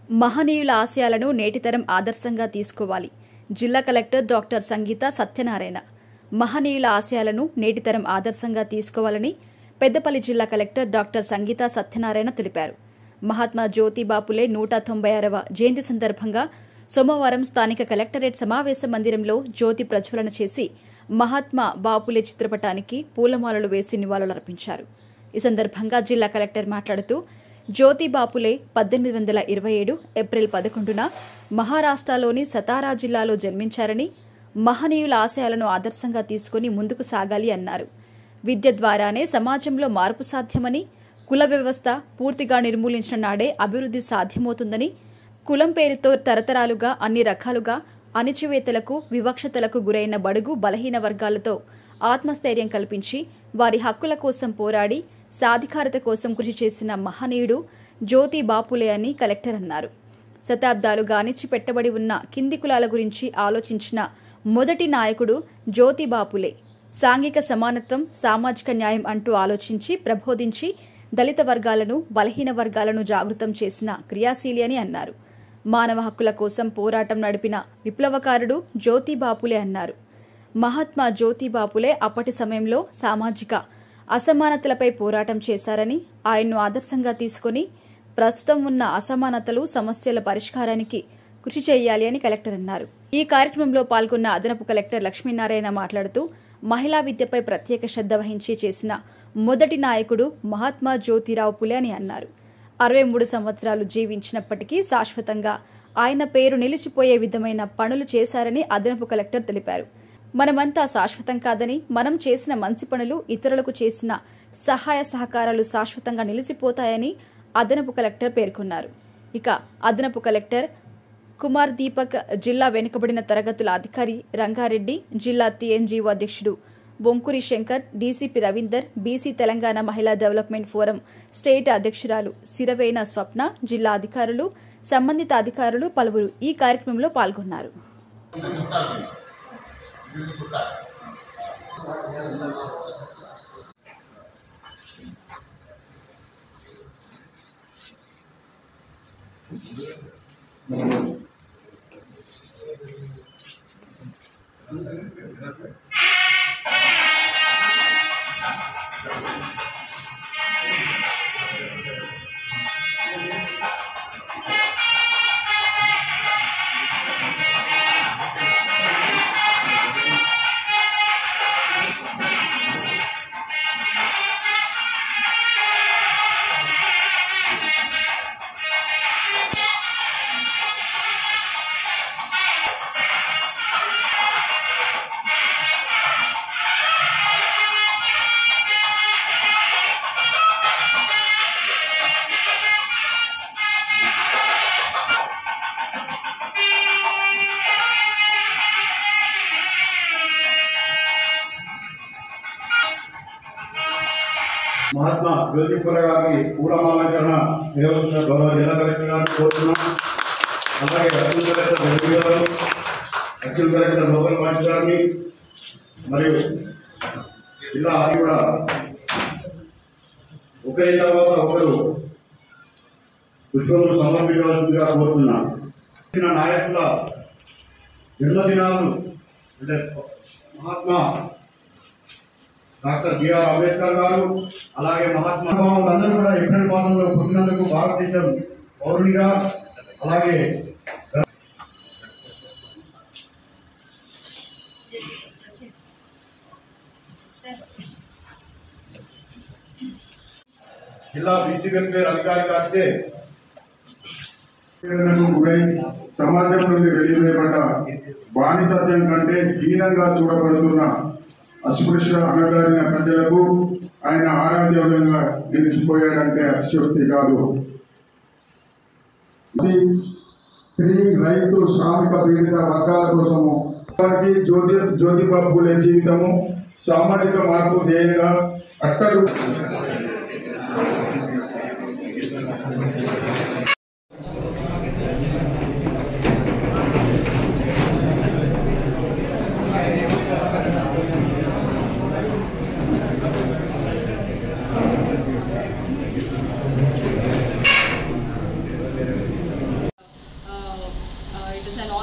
మహనీయుల ఆశయాలను నేటితరం ఆదర్శంగా తీసుకోవాలి జిల్లా కలెక్టర్ డాక్టర్ సంగీత సత్యనారాయణ మహనీయుల ఆశయాలను నేటితరం ఆదర్శంగా తీసుకోవాలని పెద్దపల్లి జిల్లా కలెక్టర్ డాక్టర్ సంగీత సత్యనారాయణ తెలిపారు మహాత్మా జ్యోతిబాపులే నూట తొంభై ఆరవ జయంతి సందర్భంగా సోమవారం స్థానిక కలెక్టరేట్ సమావేశ మందిరంలో జ్యోతి ప్రజ్వలన చేసి మహాత్మా బాపులే చిత్రపటానికి పూలమాలలు వేసి నివాళులర్పించారు ఈ సందర్భంగా జిల్లా కలెక్టర్ మాట్లాడుతూ జ్యోతి బాపులే పద్దెనిమిది వందల ఇరవై ఏడు ఏప్రిల్ పదకొండున మహారాష్ట్రలోని సతారా జిల్లాలో జన్మించారని మహనీయుల ఆశయాలను ఆదర్శంగా తీసుకుని ముందుకు సాగాలి అన్నారు విద్య ద్వారానే సమాజంలో మార్పు సాధ్యమని కుల వ్యవస్థ పూర్తిగా నిర్మూలించిన నాడే అభివృద్ది సాధ్యమవుతుందని కులం పేరుతో తరతరాలుగా అన్ని రకాలుగా అణిచివేతలకు వివక్షతలకు గురైన బడుగు బలహీన వర్గాలతో ఆత్మస్థైర్యం కల్పించి వారి హక్కుల కోసం పోరాడి సాధికారత కోసం కృషి చేసిన మహనీయుడు జ్యోతి బాపులే అని కలెక్టర్ అన్నారు శతాబ్దాలుగా అణిచిపెట్టబడి ఉన్న కింది కులాల గురించి ఆలోచించిన మొదటి నాయకుడు జ్యోతి బాపులే సాంఘిక సమానత్వం సామాజిక న్యాయం అంటూ ఆలోచించి ప్రబోధించి దళిత వర్గాలను బలహీన వర్గాలను జాగృతం చేసిన క్రియాశీలి అని అన్నారు మానవ హక్కుల కోసం పోరాటం నడిపిన విప్లవకారుడు జ్యోతి బాపులే అన్నారు మహాత్మా జ్యోతి బాపులే అప్పటి సమయంలో సామాజిక అసమానతలపై పోరాటం చేశారని ఆయన్ను ఆదర్శంగా తీసుకుని ప్రస్తుతం ఉన్న అసమానతలు సమస్యల పరిష్కారానికి కృషి చేయాలి అని కలెక్టర్ అన్నారు ఈ కార్యక్రమంలో పాల్గొన్న అదనపు కలెక్టర్ లక్ష్మీనారాయణ మాట్లాడుతూ మహిళా విద్యపై ప్రత్యేక శ్రద్ధ వహించి చేసిన మొదటి నాయకుడు మహాత్మా జ్యోతిరావు పులే అని అన్నారు అరవై మూడు సంవత్సరాలు జీవించినప్పటికీ శాశ్వతంగా ఆయన పేరు నిలిచిపోయే విధమైన పనులు చేశారని అదనపు కలెక్టర్ తెలిపారు మనమంతా శాశ్వతం కాదని మనం చేసిన మంచి పనులు ఇతరులకు చేసిన సహాయ సహకారాలు శాశ్వతంగా నిలిచిపోతాయని అదనపు కలెక్టర్ పేర్కొన్నారు ఇక అదనపు కలెక్టర్ కుమార్ దీపక్ జిల్లా వెనుకబడిన తరగతుల అధికారి రంగారెడ్డి జిల్లా టీఎన్జీఓ అధ్యక్షుడు Bonkuri Shankar DCP Ravinder BC Telangana Mahila development forum state అధ్యక్షురాలు సిరవేన స్వప్న జిల్లా అధికారులు సంబంధిత అధికారులు పలువురు ఈ కార్యక్రమంలో పాల్గొన్నారు మహాత్మా జ్యోతిపుర గారికి పూలమాలంకరణ నిర్వహించిన గౌరవ జిల్లా కలెక్టర్ గారిని కోరుతున్నాం అలాగే అర్జున్ కలెక్టర్ జగన్ గారు అర్జున్ కలెక్టర్ మొబైల్ పాటి గారిని మరియు జిల్లా ఆది కూడా ఒకరి తర్వాత ఒకరు పుష్పములు సమర్పించవలసిందిగా కోరుతున్నా చిన్న నాయకుల జన్మదినాలు అంటే మహాత్మా డాక్టర్ బిఆర్ అంబేద్కర్ గారు అలాగే మహాత్మా అందరూ కూడా ఏప్రిల్ మాసంలో పుట్టినందుకు భారతదేశం పౌరునిగా అలాగే జిల్లా బీసీ వెల్ఫేర్ అధికారి గారిచే పీడనకు గురై సమాజం నుండి వెలివేయబడ్డ బానిసత్యం కంటే హీనంగా చూడబడుతున్న అస్పృశ్య అణగారిన ప్రజలకు ఆయన ఆరాధ్యంగా నిలిచిపోయాడంటే అతిశక్తి కాదు ఇది స్త్రీ రైతు శ్రామిక పీడిత వర్గాల కోసము వారికి జ్యోతి జ్యోతిబా పూలే జీవితము సామాజిక మార్పు ధ్యేయంగా అట్టడు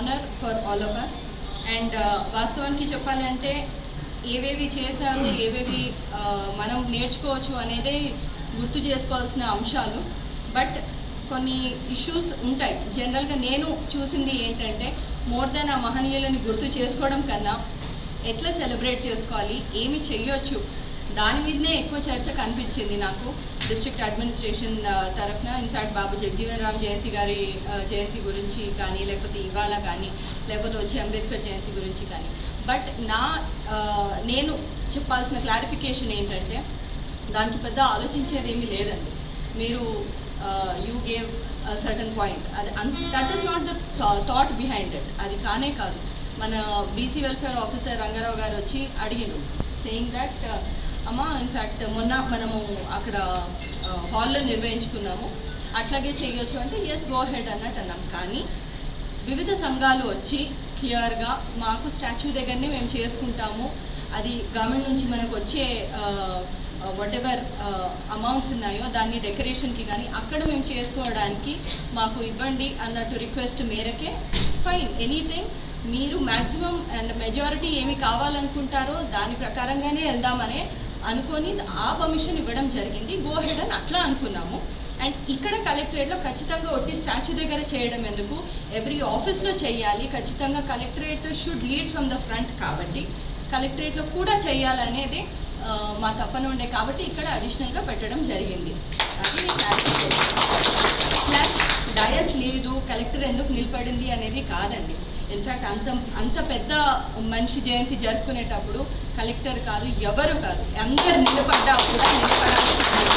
honour for all of us and వాస్తవానికి చెప్పాలంటే ఏవేవి చేశారు ఏవేవి uh, మనం నేర్చుకోవచ్చు అనేది గుర్తు చేసుకోవాల్సిన అంశాలు బట్ కొన్ని ఇష్యూస్ ఉంటాయి జనరల్గా నేను చూసింది ఏంటంటే మోర్ దెన్ ఆ మహనీయులని గుర్తు చేసుకోవడం కన్నా ఎట్లా సెలబ్రేట్ చేసుకోవాలి ఏమి చెయ్యొచ్చు దాని మీదనే ఎక్కువ చర్చ కనిపించింది నాకు డిస్ట్రిక్ట్ అడ్మినిస్ట్రేషన్ తరఫున ఇన్ఫ్యాక్ట్ బాబు జగజీవన్ రామ్ జయంతి గారి ఆ, జయంతి గురించి కానీ లేకపోతే ఇవాళ కానీ లేకపోతే వచ్చే అంబేద్కర్ జయంతి గురించి కానీ బట్ నా ఆ, నేను చెప్పాల్సిన క్లారిఫికేషన్ ఏంటంటే దానికి పెద్ద ఆలోచించేది ఏమీ లేదండి మీరు యూ గేవ్ సర్టన్ పాయింట్ అది that is not the thought behind it అది కానే కాదు మన బీసీ వెల్ఫేర్ ఆఫీసర్ రంగారావు గారు వచ్చి అడిగిను సేయింగ్ దట్ అమ్మా ఇన్ఫ్యాక్ట్ మొన్న మనము అక్కడ హాల్లో నిర్వహించుకున్నాము అట్లాగే చేయొచ్చు అంటే ఎస్ గో హెడ్ అన్నట్టు అన్నాం కానీ వివిధ సంఘాలు వచ్చి క్లియర్గా మాకు స్టాచ్యూ దగ్గరనే మేము చేసుకుంటాము అది గవర్నమెంట్ నుంచి మనకు వచ్చే వాట్ ఎవర్ అమౌంట్స్ ఉన్నాయో దాన్ని డెకరేషన్కి కానీ అక్కడ మేము చేసుకోవడానికి మాకు ఇవ్వండి అన్నట్టు రిక్వెస్ట్ మేరకే ఫైన్ ఎనీథింగ్ మీరు మ్యాక్సిమం అండ్ మెజారిటీ ఏమి కావాలనుకుంటారో దాని ప్రకారంగానే వెళ్దామనే అనుకొని ఆ పర్మిషన్ ఇవ్వడం జరిగింది గో హెడ్ అని అట్లా అనుకున్నాము అండ్ ఇక్కడ కలెక్టరేట్లో ఖచ్చితంగా ఒట్టి స్టాచ్యూ దగ్గర చేయడం ఎందుకు ఎవ్రీ ఆఫీస్లో చేయాలి ఖచ్చితంగా collectorate should lead from the front కాబట్టి కలెక్టరేట్లో కూడా చేయాలనేది ఆ, మా తప్పన ఉండే కాబట్టి ఇక్కడ అడిషనల్గా పెట్టడం జరిగింది అది ప్లస్ డయస్ లేదు కలెక్టర్ ఎందుకు నిలబడింది అనేది కాదండి ఇన్ఫ్యాక్ట్ అంత అంత పెద్ద మనిషి జయంతి జరుపుకునేటప్పుడు కలెక్టర్ కాదు ఎవరు కాదు అందరు నిలబడ్డా కూడా నిలబడాల్సిందే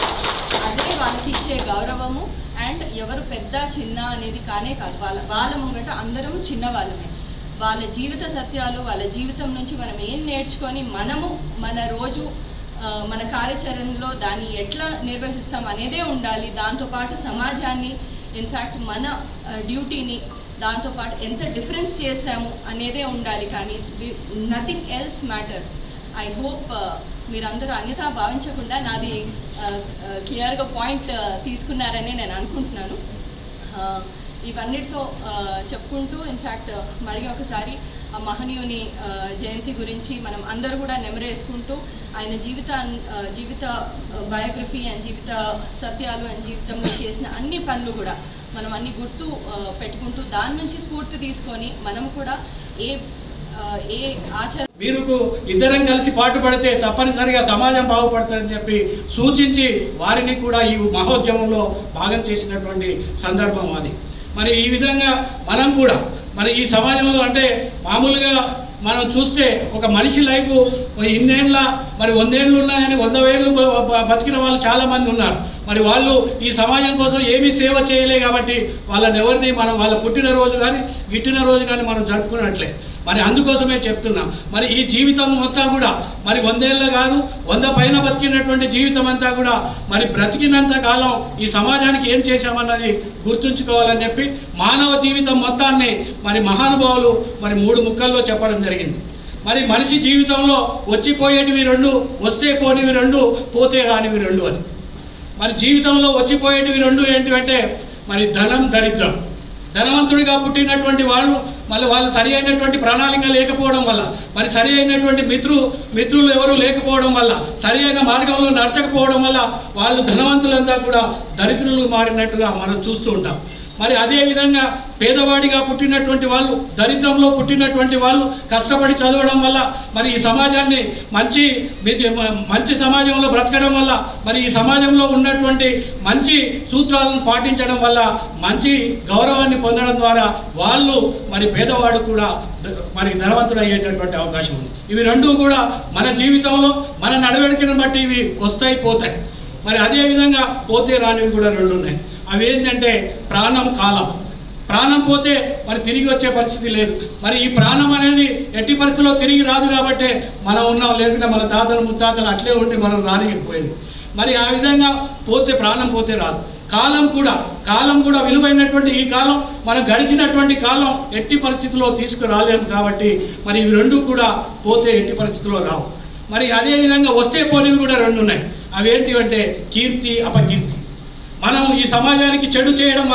అదే వాళ్ళకి ఇచ్చే గౌరవము అండ్ ఎవరు పెద్ద చిన్న అనేది కానే కాదు వాళ్ళ వాళ్ళ ముంగట అందరము చిన్న వాళ్ళమే వాళ్ళ జీవిత సత్యాలు వాళ్ళ జీవితం నుంచి మనం ఏం నేర్చుకొని మనము మన రోజు ఆ, మన కార్యాచరణలో దాన్ని ఎట్లా నిర్వహిస్తాం అనేదే ఉండాలి దాంతోపాటు సమాజాన్ని ఇన్ఫ్యాక్ట్ మన డ్యూటీని దాంతోపాటు ఎంత డిఫరెన్స్ చేస్తాము అనేదే ఉండాలి కానీ nothing else matters I hope మీరందరూ అన్యథా భావించకుండా నాది క్లియర్గా పాయింట్ తీసుకున్నారని నేను అనుకుంటున్నాను ఆ, ఇవన్నిటితో ఆ, చెప్పుకుంటూ ఇన్ఫ్యాక్ట్ మరి ఒకసారి ఆ మహనీయుని ఆ, జయంతి గురించి మనం అందరూ కూడా నెమరేసుకుంటూ ఆయన జీవిత ఆ, జీవిత బయోగ్రఫీ అండ్ జీవిత సత్యాలు అండ్ జీవితంలో చేసిన అన్ని పనులు కూడా మనం అన్ని గుర్తు ఆ, పెట్టుకుంటూ దాని నుంచి స్ఫూర్తి తీసుకొని మనం కూడా ఏ ఆ, ఏ ఆచార వీరుకు ఇద్దరం కలిసి పాటుపడితే తప్పనిసరిగా సమాజం బాగుపడుతుందని చెప్పి సూచించి వారిని కూడా ఈ మహోద్యమంలో భాగం చేసినటువంటి సందర్భం అది మరి ఈ విధంగా మనం కూడా మరి ఈ సమాజంలో అంటే మామూలుగా మనం చూస్తే ఒక మనిషి లైఫ్ ఇన్నేళ్ళ మరి వందేళ్ళు ఉన్నాయని వంద వేళ్ళు బ- బ- బతికిన వాళ్ళు చాలా మంది ఉన్నారు మరి వాళ్ళు ఈ సమాజం కోసం ఏమీ సేవ చేయలే కాబట్టి వాళ్ళని ఎవరిని మనం వాళ్ళ పుట్టినరోజు కానీ గిట్టిన రోజు కానీ మనం జరుపుకున్నట్లే మరి అందుకోసమే చెప్తున్నాం మరి ఈ జీవితం మొత్తం కూడా మరి వందేళ్ళ కాదు వంద పైన బతికినటువంటి జీవితం అంతా కూడా మరి బ్రతికినంత కాలం ఈ సమాజానికి ఏం చేశామన్నది గుర్తుంచుకోవాలని చెప్పి మానవ జీవితం మొత్తాన్ని మరి మహానుభావులు మరి మూడు ముక్కల్లో చెప్పడం జరిగింది మరి మనిషి జీవితంలో వచ్చిపోయేటివి రెండు వస్తే పోనివి రెండు పోతే కానివి రెండు అని మరి జీవితంలో వచ్చిపోయేటివి రెండు ఏంటివంటే మరి ధనం దరిద్రం ధనవంతుడిగా పుట్టినటువంటి వాళ్ళు మళ్ళీ వాళ్ళు సరి అయినటువంటి ప్రణాళిక లేకపోవడం వల్ల మరి సరి అయినటువంటి మిత్రు మిత్రులు ఎవరు లేకపోవడం వల్ల సరి అయిన మార్గంలో నడచకపోవడం వల్ల వాళ్ళు ధనవంతులంతా కూడా దరిద్రులు మారినట్టుగా మనం చూస్తూ ఉంటాం మరి అదే విధంగా పేదవాడిగా పుట్టినటువంటి వాళ్ళు దరిద్రంలో పుట్టినటువంటి వాళ్ళు కష్టపడి చదవడం వల్ల మరి ఈ సమాజాన్ని మంచి మితి- మ- మంచి సమాజంలో బ్రతకడం వల్ల మరి ఈ సమాజంలో ఉన్నటువంటి మంచి సూత్రాలను పాటించడం వల్ల మంచి గౌరవాన్ని పొందడం ద్వారా వాళ్ళు మరి పేదవాడు కూడా ద- మరి ధనవంతుడు అయ్యేటటువంటి అవకాశం ఉంది ఇవి రెండు కూడా మన జీవితంలో మన నడవడికను బట్టి ఇవి వస్తాయి పోతాయి మరి అదే విధంగా పోతే రానివి కూడా రెండు ఉన్నాయి అవి ఏంటంటే ప్రాణం కాలం ప్రాణం పోతే మరి తిరిగి వచ్చే పరిస్థితి లేదు మరి ఈ ప్రాణం అనేది ఎట్టి పరిస్థితుల్లో తిరిగి రాదు కాబట్టి మనం ఉన్నాం లేకుంటే మన తాతలు ముత్తాతలు అట్లే ఉండి మనం రానియకపోయేది మరి ఆ విధంగా పోతే ప్రాణం పోతే రాదు కాలం కూడా కాలం కూడా విలువైనటువంటి ఈ కాలం మనం గడిచినటువంటి కాలం ఎట్టి పరిస్థితుల్లో తీసుకురాలేము కాబట్టి మరి ఇవి రెండు కూడా పోతే ఎట్టి పరిస్థితుల్లో రావు మరి అదే విధంగా వస్తే పోనివి కూడా రెండు ఉన్నాయి అవి ఏంటివంటే కీర్తి అపకీర్తి మనం ఈ సమాజానికి చెడు చేయడం వల్ల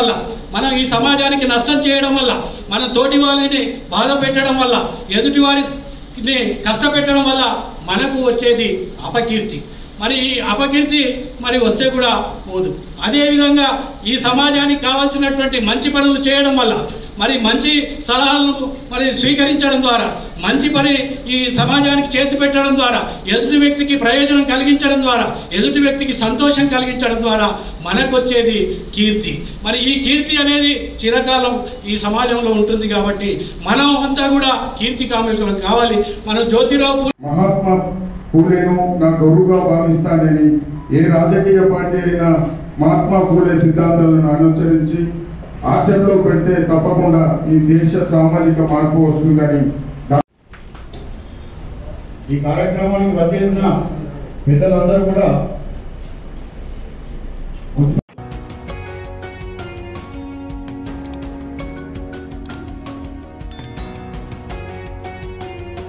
మనం ఈ సమాజానికి నష్టం చేయడం వల్ల మన తోటి వారిని బాధ పెట్టడం వల్ల ఎదుటి వారిని కష్టపెట్టడం వల్ల మనకు వచ్చేది అపకీర్తి మరి ఈ అపకీర్తి మరి వస్తే కూడా పోదు అదేవిధంగా ఈ సమాజానికి కావాల్సినటువంటి మంచి పనులు చేయడం వల్ల మరి మంచి సలహాలను మరి స్వీకరించడం ద్వారా మంచి పని ఈ సమాజానికి చేసి పెట్టడం ద్వారా ఎదుటి వ్యక్తికి ప్రయోజనం కలిగించడం ద్వారా ఎదుటి వ్యక్తికి సంతోషం కలిగించడం ద్వారా మనకు వచ్చేది కీర్తి మరి ఈ కీర్తి అనేది చిరకాలం ఈ సమాజంలో ఉంటుంది కాబట్టి మనం అంతా కూడా కీర్తి కామికులం కావాలి మనం జ్యోతిరావు పూలే మహాత్మా పూలేను నా గౌరవగా భావిస్తానని ఏ రాజకీయ పార్టీ అయినా మహాత్మా పూలే సిద్ధాంతాలను అనుసరించి ఆచరణలో పెడితే తప్పకుండా ఈ దేశ సామాజిక మార్పు వస్తుందని ఈ కార్యక్రమానికి వచ్చేసిన పెద్దలందరూ కూడా